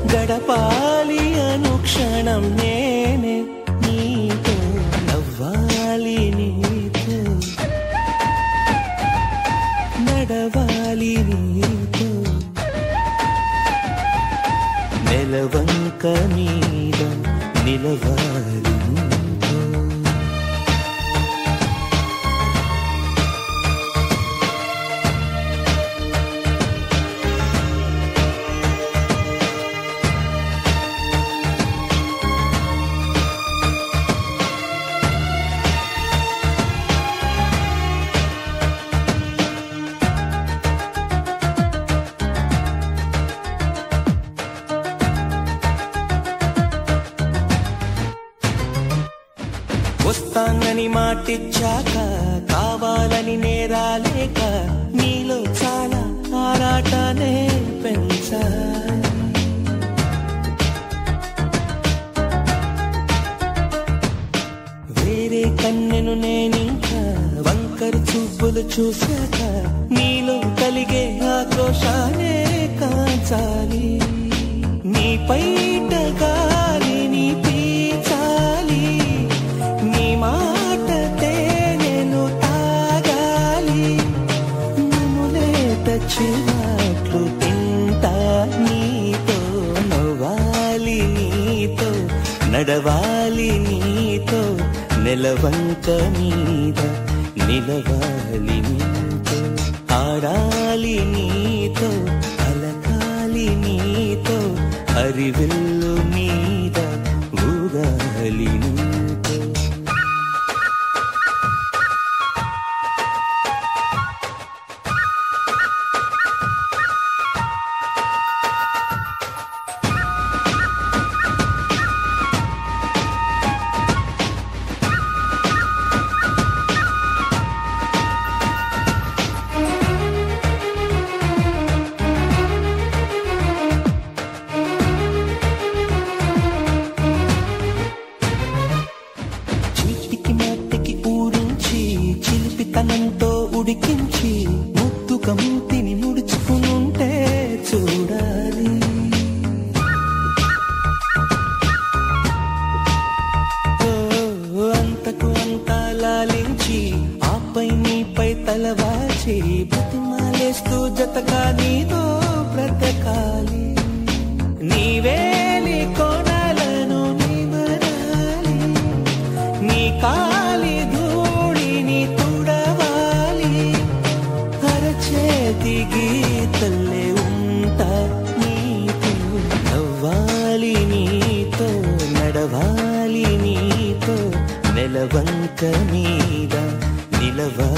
గడపాలి అనుక్షణం నేనే నీతో నవ్వాలి నీతో నడవాలి నీతో నెలవంక మీద నిలవాలి నీతో వస్తానని మాటిచ్చాక కావాలని నేరాలేక నీలో చాలా ఆరాటానే పెంచాలి వేరే కన్నెను నేనింకా వంకరు చూపులు చూశాక నీలో కలిగే ఆక్రోశానే కాంచాలి నీ పైట గాలిని పీచాలి నీ మాట తేనెను తాగాలి నములేత చివాట్లు తింటా నీతో నవ్వాలి నీతో నడవాలి నీతో నెలవంక మీద నిలవాలి నీతో ఆడాలి నీతో అలకాలి నీతో హరివిల్లు మీద ఊగాలి నీతో చీటికి మాటికి ఊరించి చిలిపితనంతో ఉడికించి ముద్దు కంతిని ముడుచుకునుంటే చూడాలి ఓ, అంతకు అంతా లాలించి ఆపై నీపై తలవాచి బతిమాలేస్తూ జతగా నీతో బ్రతకాలి నీవేలి కోణాలను నిమరాలి నీ కాలి ధూళిని తుడవాలి అరచేతి గీతల్లే ఉంటా నీతో నవ్వాలి నీతో నడవాలి నీతో నెలవంక మీద నిలవాలి